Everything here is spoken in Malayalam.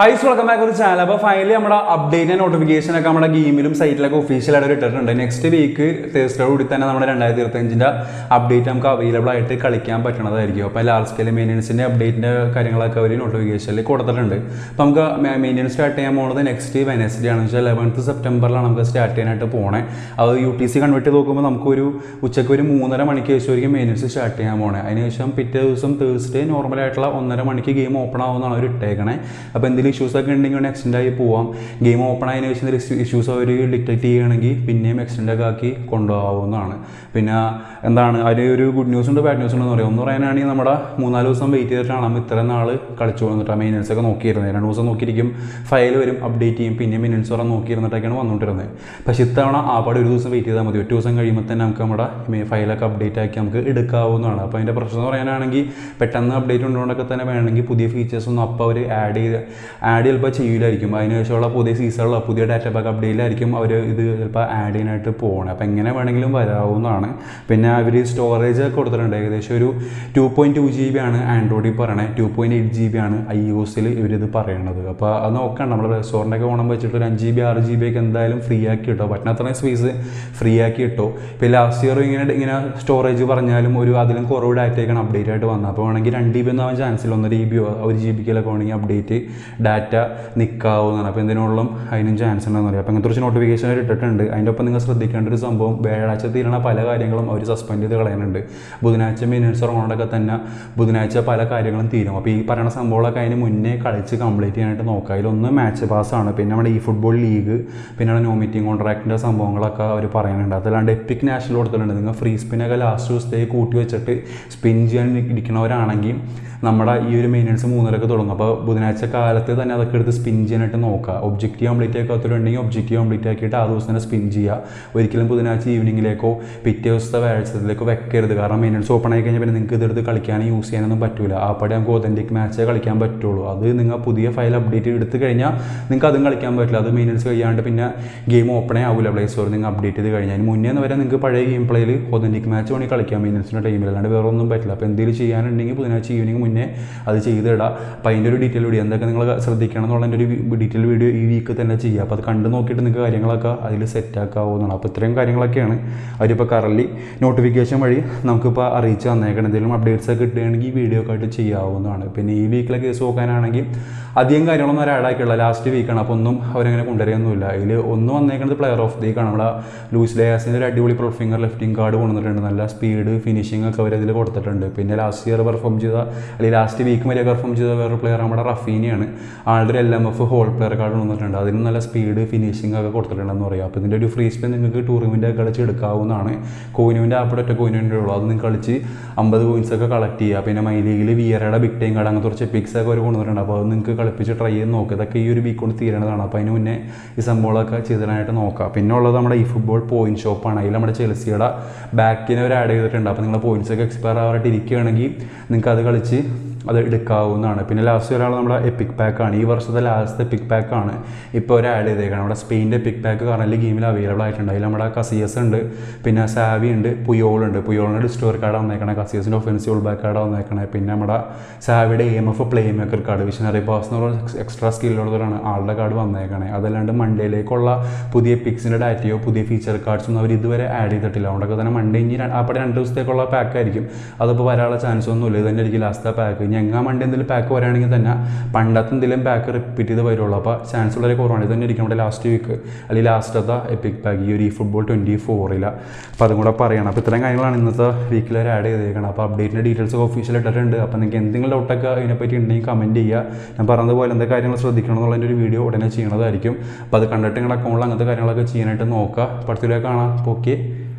ഹൈ വെൽക്കം ബാക്ക് ഒരു ചാനൽ അപ്പോൾ ഫൈനലി നമ്മുടെ അപ്ഡേറ്റ് നോട്ടിഫിക്കേഷൻ ഒക്കെ നമ്മുടെ ഗെയിമിലും സൈറ്റിലൊക്കെ ഒഫീഷ്യലായിട്ട് ഇട്ടിട്ടുണ്ട് നെക്സ്റ്റ് വീക്ക് തേഴ്സ്ഡേ കൂടി തന്നെ നമ്മുടെ രണ്ടായിരത്തി ഇരുപത്തഞ്ചിൻ്റെ അപ്ഡേറ്റ് നമുക്ക് അവൈലബിൾ ആയിട്ട് കളിക്കാൻ പറ്റണതായിരിക്കും അപ്പോൾ ലാർജ് സ്കെയിൽ മെയിൻ്റനൻസിൻ്റെ അപ്ഡേറ്റിൻ്റെ കാര്യങ്ങളൊക്കെ അവർ നോട്ടിഫിക്കേഷനിൽ കൊടുത്തിട്ടുണ്ട് അപ്പോൾ നമുക്ക് മെയിൻ്റനൻസ് സ്റ്റാർട്ട് ചെയ്യാൻ പോകുന്നത് നെക്സ്റ്റ് വെനസ്ഡേ ആണ് വെച്ചാൽ ലെവൻത്ത് സെപ്റ്റംബറിലാണ് നമുക്ക് സ്റ്റാർട്ട് ചെയ്യാനായിട്ട് പോണേ അത് യു ടി സി കൺവേർട്ട് ചെയ്ത് നോക്കുമ്പോൾ നമുക്കൊരു ഉച്ചയ്ക്ക് ഒരു മൂന്നര മണിക്ക് ശേഷമായിരിക്കും മെയിൻ്റനൻസ് സ്റ്റാർട്ട് ചെയ്യാൻ പോണേ അതിനുശേഷം പിറ്റേ ദിവസം തേഴ്സ്ഡേ നോർമലായിട്ടുള്ള ഒന്നര മണിക്ക് ഗെയിം ഓപ്പൺ ആവുമെന്നാണ് അവർ ഇട്ടേക്കണേ അപ്പോൾ എന്തെങ്കിലും ഇഷ്യൂസ് ഒക്കെ ഉണ്ടെങ്കിൽ എക്സ്റ്റെൻഡ് ആയി പോവാം ഗെയിം ഓപ്പൺ ആയതിനു ശേഷം എന്തെങ്കിലും ഇഷ്യൂസ് അവർ ഡിറ്റക്ട് ചെയ്യുകയാണെങ്കിൽ പിന്നെയും എക്സ്റ്റെൻഡ് ഒക്കെ ആക്കി കൊണ്ടുപോകാവുന്നതാണ് പിന്നെ എന്താണ് അതിൽ ഒരു ഗുഡ് ന്യൂസ് ഉണ്ട് ബാഡ് ന്യൂസ് ഉണ്ടെന്ന് പറയാം ഒന്ന് പറയാനാണെങ്കിൽ നമ്മുടെ മൂന്നാല് ദിവസം വെയിറ്റ് ചെയ്തിട്ടാണ് നമ്മൾ ഇത്രയും നാൾ കളിച്ചു വന്നിട്ട് മെയിനൻസ് ഒക്കെ നോക്കിയിരുന്നത് രണ്ട് ദിവസം നോക്കിയിരിക്കും ഫയൽ വരും അപ്ഡേറ്റ് ചെയ്യും പിന്നെ മെയിനൻസ് വരെ നോക്കിയിരുന്നിട്ടൊക്കെയാണ് വന്നുകൊണ്ടിരുന്നത് പക്ഷേ ഇത്തവണ ആ പാടെ ഒരു ദിവസം വെയിറ്റ് ചെയ്താൽ മതി ഒരു ദിവസം കഴിയുമ്പോൾ തന്നെ നമുക്ക് നമ്മുടെ ഫയലൊക്കെ അപ്ഡേറ്റ് ആക്കി നമുക്ക് എടുക്കാവുന്നതാണ് അപ്പോൾ അതിൻ്റെ പ്രശ്നം എന്ന് പറയാനാണെങ്കിൽ പെട്ടെന്ന് അപ്ഡേറ്റ് ഉണ്ടോണ്ടൊക്കെ തന്നെ വേണമെങ്കിൽ പുതിയ ഫീച്ചേഴ്സ് ഒന്നും അപ്പോൾ അവർ ആഡ് ചെയ്ത് ആഡ് ചിലപ്പോൾ ചെയ്യില്ലായിരിക്കും അതിനുശേഷമുള്ള പുതിയ സീസണുള്ള പുതിയ ഡാറ്റ പാക്ക് അപ്ഡേറ്റിലായിരിക്കും അവർ ഇത് ചിലപ്പോൾ ആഡ് ചെയ്യാനായിട്ട് പോകണം അപ്പോൾ എങ്ങനെ വേണമെങ്കിലും വരാവുന്നതാണ് പിന്നെ അവർ സ്റ്റോറേജ് ഒക്കെ കൊടുത്തിട്ടുണ്ട് ഏകദേശം ഒരു two point two G B ആണ് ആൻഡ്രോയിഡിൽ പറയണേ two point eight G B ആണ് ഐ ഒ എസിൽ ഇവരിത് പറയണത് അപ്പോൾ അത് നോക്കണം നമ്മൾ റെസ്റ്റോറൻ്റൊക്കെ ഓണം വെച്ചിട്ട് ഒരു അഞ്ച് ജി ബി ആറ് ജി ബി ഒക്കെ എന്തായാലും ഫ്രീ ആക്കി കിട്ടോ പറ്റുന്ന അത്രയും സ്പേസ് ഫ്രീ ആക്കി കിട്ടോ ഇപ്പോൾ ലാസ്റ്റ് ഇയർ ഇങ്ങനെ ഇങ്ങനെ സ്റ്റോറേജ് പറഞ്ഞാലും ഒരു അതിലും കുറവ് ഡാറ്റയൊക്കെയാണ് അപ്ഡേറ്റ് ആയിട്ട് വന്നത് അപ്പോൾ വേണമെങ്കിൽ രണ്ട് ജി ബി ഒന്നും ആവാൻ ചാൻസ് ഇല്ല ഒന്നര ജി ബിയോ ഒരു ജി ബിക്കൊക്കെ വേണമെങ്കിൽ അപ്ഡേറ്റ് ഡാറ്റ നിൽക്കാവുന്നതാണ് അപ്പോൾ എന്തിനുള്ളും അതിനും ചാൻസ് ഉണ്ടെന്ന് പറയാം അപ്പോൾ അങ്ങനത്തെ കുറച്ച് നോട്ടിഫിക്കേഷൻ ഇട്ടിട്ടുണ്ട് അതിൻ്റെ ഒപ്പം നിങ്ങൾ ശ്രദ്ധിക്കേണ്ട ഒരു സംഭവം വ്യാഴാഴ്ച തീരണ പല കാര്യങ്ങളും അവർ സസ്പെൻഡ് ചെയ്ത് കളയുന്നുണ്ട് ബുധനാഴ്ച മിനിറ്റ്സ് ഉറങ്ങുകൊണ്ടൊക്കെ തന്നെ ബുധനാഴ്ച പല കാര്യങ്ങളും തീരും അപ്പോൾ ഈ പറയുന്ന സംഭവങ്ങളൊക്കെ അതിന് മുന്നേ കളിച്ച് കംപ്ലീറ്റ് ചെയ്യാനായിട്ട് നോക്കുക അതിലൊന്ന് മാച്ച് പാസ്സാണ് പിന്നെ നമ്മുടെ ഈ ഫുട്ബോൾ ലീഗ് പിന്നെ നമ്മുടെ നോ മീറ്റിംഗ് കോൺട്രാക്റ്റിൻ്റെ സംഭവങ്ങളൊക്കെ അവർ പറയുന്നുണ്ട് അതല്ലാണ്ട് എപ്പിക് നാഷണൽ കൊടുത്തിട്ടുണ്ട് നിങ്ങൾ ഫ്രീ സ്പിന്നൊക്കെ ലാസ്റ്റ് ദിവസത്തേക്ക് കൂട്ടി വെച്ചിട്ട് സ്പിൻ ചെയ്യാൻ ഇരിക്കണവരാണെങ്കിൽ നമ്മുടെ ഈ ഒരു മെയിനൻസ് മൂന്നരക്ക് തുടങ്ങും അപ്പോൾ ബുധനാഴ്ച കാലത്ത് തന്നെ അതൊക്കെ എടുത്ത് സ്പിൻ ചെയ്യാനായിട്ട് നോക്കുക ഒബ്ജക്റ്റീവ് കംപ്ലീറ്റ് ആക്കാത്തവരുണ്ടെങ്കിൽ ഒബ്ജക്റ്റീവ് കംപ്ലീറ്റ് ആക്കിയിട്ട് ആ ദിവസം തന്നെ സ്പിൻ ചെയ്യുക ഒരിക്കലും ബുധനാഴ്ച ഈവനിങ്ങിലേക്കോ പിറ്റേ ദിവസത്തെ വ്യാഴ്ചത്തിലേക്കോ വെക്കരുത് കാരണം മെയിനൻസ് ഓപ്പൺ ആയി കഴിഞ്ഞാൽ പിന്നെ നിങ്ങൾക്ക് ഇതെടുത്ത് കളിക്കാനും യൂസ് ചെയ്യാനൊന്നും പറ്റില്ല ആ പടി നമുക്ക് ഒതൻറ്റിക് മാച്ചേ കളിക്കാൻ പറ്റുള്ളൂ അത് നിങ്ങൾ പുതിയ ഫയൽ അപ്ഡേറ്റ് എടുത്ത് കഴിഞ്ഞാൽ നിങ്ങൾക്ക് അതും കളിക്കാൻ പറ്റില്ല അത് മെയിനൻസ് കഴിയാണ്ട് പിന്നെ ഗെയിം ഓപ്പണേ ആവില്ല പ്ലേ സ്റ്റോർ നിങ്ങൾ അപ്ഡേറ്റ് ചെയ്ത് കഴിഞ്ഞാൽ അതിന് മുന്നേ വരെ നിങ്ങൾക്ക് പഴയ ഗെയിം പ്ലേയിൽ ഒതൻറ്റിക് മാച്ച് വേണമെങ്കിൽ കളിക്കാം മെയിനൻസിൻ്റെ ടൈമിൽ അല്ലാണ്ട് വേറെ ഒന്നും പറ്റില്ല അപ്പോൾ എന്തെങ്കിലും ചെയ്യാനുണ്ടെങ്കിൽ ബുധനാഴ്ച ഈവനിങ് മുന്നേ അത് ചെയ്തിടാം അപ്പോൾ അതിൻ്റെ ഒരു ഡീറ്റെയിൽ വീഡിയോ എന്തൊക്കെ നിങ്ങൾ ശ്രദ്ധിക്കണം എന്നുള്ളതിൻ്റെ ഒരു ഡീറ്റെയിൽ വീഡിയോ ഈ വീക്ക് തന്നെ ചെയ്യുക അപ്പോൾ അത് കണ്ട് നോക്കിയിട്ട് നിങ്ങൾക്ക് കാര്യങ്ങളൊക്കെ അതിൽ സെറ്റ് ആക്കാവുന്നതാണ് അപ്പോൾ ഇത്രയും കാര്യങ്ങളൊക്കെയാണ് അവരിപ്പോൾ കറലി നോട്ടിഫിക്കേഷൻ വഴി നമുക്കിപ്പോൾ അറിയിച്ച് തന്നേക്കണം എന്തെങ്കിലും അപ്ഡേറ്റ്സ് ഒക്കെ കിട്ടുകയാണെങ്കിൽ ഈ വീഡിയോ ഒക്കെ ആയിട്ട് ചെയ്യാവുന്നതാണ് പിന്നെ ഈ വീക്കിലെ കേസ് നോക്കാനാണെങ്കിൽ അധികം കാര്യങ്ങളൊന്നും അവർ ആഡാക്കിയുള്ള ലാസ്റ്റ് വീക്കാണ് അപ്പോൾ ഒന്നും അവരങ്ങനെ കൊണ്ടുവരികയൊന്നുമില്ല അതിൽ ഒന്ന് വന്നേക്കുന്നത് പ്ലെയർ ഓഫ് ദി ആണ് നമ്മുടെ ലൂസ് ഡേയാസിൻ്റെ ഒരു അടിപൊളി പ്രോ ഫിംഗർ ലെഫ്റ്റിംഗ് കാർഡ് കൊണ്ടുവന്നിട്ടുണ്ട് നല്ല സ്പീഡ് ഫിനിഷിംഗ് ഒക്കെ അവർ അതിൽ കൊടുത്തിട്ടുണ്ട് പിന്നെ ലാസ്റ്റ് ഇയർ പെർഫോം ചെയ്ത അല്ലെങ്കിൽ ലാസ്റ്റ് വീക്ക് വരെ പെർഫോം ചെയ്ത വേറെ പ്ലെയർ നമ്മുടെ റഫീനിയാണ് ആളുടെ ഒരു L M F hole player card കൊണ്ടുവന്നിട്ടുണ്ട് അതിന് നല്ല സ്പീഡ് ഫിനിഷിംഗ് ഒക്കെ കൊടുത്തിട്ടുണ്ടെന്ന് പറയാം അപ്പോൾ ഇതിൻ്റെ ഒരു ഫ്രീ സ്പിൻ നിങ്ങൾക്ക് ടൂർണമെൻ്റ് ഒക്കെ കളിച്ച് എടുക്കാവുന്നതാണ് കോയിനുവിൻ്റെ ആപ്പിടെ ഒറ്റ കോയിനുവിൻ്റെ ഉള്ളൂ അത് നിങ്ങൾ കളിച്ച് അമ്പത് കോയിൻസ് ഒക്കെ കളക്ട് ചെയ്യുക പിന്നെ മൈ ലീഗിൽ വിയറയുടെ ബിഗ് ടൈം കാർഡ് അങ്ങനത്തെ കുറച്ച് പിക്സ് ഒക്കെ അവർ കൊണ്ടുവന്നിട്ടുണ്ട് അപ്പോൾ അത് നിങ്ങൾക്ക് കളിപ്പിച്ച് ട്രൈ ചെയ്ത് നോക്കുക ഇതൊക്കെ ഈ ഒരു വീക്ക് കൊണ്ട് തീരണതാണ് അപ്പോൾ അതിന് മുന്നേ ഈ സംഭവങ്ങളൊക്കെ ചെയ്തിടാനായിട്ട് നോക്കുക പിന്നെ ഉള്ളത് നമ്മുടെ ഈ ഫുട്ബോൾ പോയിന്റ് ഷോപ്പാണ് അതിൽ നമ്മുടെ ചെൽസിയുടെ ബാക്കിനെ അവർ ആഡ് ചെയ്തിട്ടുണ്ട് അപ്പോൾ നിങ്ങൾ പോയിന്റ്സ് ഒക്കെ എക്സ്പയർ ആവാറായിട്ട് ഇരിക്കുകയാണെങ്കിൽ നിങ്ങൾക്ക് അത് കളിച്ച് അത് എടുക്കാവുന്നതാണ് പിന്നെ ലാസ്റ്റ് ഒരാൾ നമ്മുടെ എപ്പിക് പാക്കാണ് ഈ വർഷത്തെ ലാസ്റ്റ് എപ്പിക് പാക്കാണ് ഇപ്പോൾ ഒരു ആഡ് ചെയ്തേക്കണം നമ്മുടെ സ്പെയിൻ്റെ എപ്പിക് പാക്ക് കറൻറ്റ് ഗെയിമിൽ അവൈലബിൾ ആയിട്ടുണ്ട് അതിൽ നമ്മുടെ കസിയസ് ഉണ്ട് പിന്നെ സാവി ഉണ്ട് പുയോൾ ഉണ്ട് പുയോളിൻ്റെ ഡിസ്റ്റോർ കാർഡ് വന്നേക്കണേ കസിയസിൻ്റെ ഒഫൻസീവ് ബാക്ക് കാർഡ് വന്നേക്കണേ പിന്നെ നമ്മുടെ സാവിയുടെ M F playmaker card visionary pass എന്ന് പറഞ്ഞ എക്സ്ട്രാ സ്കില്ലുള്ളവരാണ് ആളുടെ കാർഡ് വന്നേക്കണേ അതല്ലാണ്ട് മൺഡേയിലേക്കുള്ള പുതിയ പിക്സിൻ്റെ ഡാറ്റയോ പുതിയ ഫീച്ചർ കാർഡ്സ് ഒന്നും അവർ ഇതുവരെ ആഡ് ചെയ്തിട്ടില്ല അതുകൊണ്ടൊക്കെ തന്നെ മൺഡേ ഇനി അപ്പോൾ രണ്ട് ദിവസത്തേക്കുള്ള പാക്ക് ആയിരിക്കും അതിപ്പോൾ വരാനുള്ള ചാൻസ് ഒന്നുമില്ല ഇത് തന്നെ ആയിരിക്കും ലാസ്റ്റ് പാക്ക് ഇനി എങ്ങാ മൺഡേ എന്തെങ്കിലും പാക്ക് വരാണെങ്കിൽ തന്നെ പണ്ടത്തെ എന്തെങ്കിലും പാക്ക് റിപ്പീറ്റ് ചെയ്ത് വരുള്ളൂ അപ്പോൾ ചാൻസ് വളരെ കുറവാണ് ഇത് തന്നെ ഇരിക്കും നമ്മുടെ ലാസ്റ്റ് വീക്ക് അല്ലെങ്കിൽ ലാസ്റ്റത്തെ എപ്പിക് പാക്ക് ഈ ഒരു ഈ ഫുട്ബോൾ ട്വൻറ്റി ഫോറില്ല അപ്പോൾ അതും കൂടെ പറയണം അപ്പോൾ ഇത്രയും കാര്യങ്ങളാണ് ഇന്നത്തെ വീക്കിൽ ഒരു ആഡ് ചെയ്തേക്കണം അപ്പോൾ അപ്ഡേറ്റിൻ്റെ ഡീറ്റെയിൽസ് ഒക്കെ ഒഫീഷ്യൽ ഇട്ടിട്ടുണ്ട് അപ്പോൾ നിങ്ങൾക്ക് എന്തെങ്കിലും ഡൗട്ടൊക്കെ അതിനെപ്പറ്റി ഉണ്ടെങ്കിൽ കമൻറ്റ് ചെയ്യുക ഞാൻ പറഞ്ഞതുപോലെ എന്തൊക്കെ കാര്യങ്ങൾ ശ്രദ്ധിക്കണം എന്നുള്ളതിൻ്റെ ഒരു വീഡിയോ ഉടനെ ചെയ്യണതായിരിക്കും അപ്പോൾ അത് കണ്ടിട്ട് നിങ്ങളുടെ അക്കൗണ്ടിൽ അങ്ങനത്തെ കാര്യങ്ങളൊക്കെ ചെയ്യാനായിട്ട് നോക്കുക അപ്പോൾ അടുത്തിലേക്ക് കാണാം അപ്പോൾ ഓക്കെ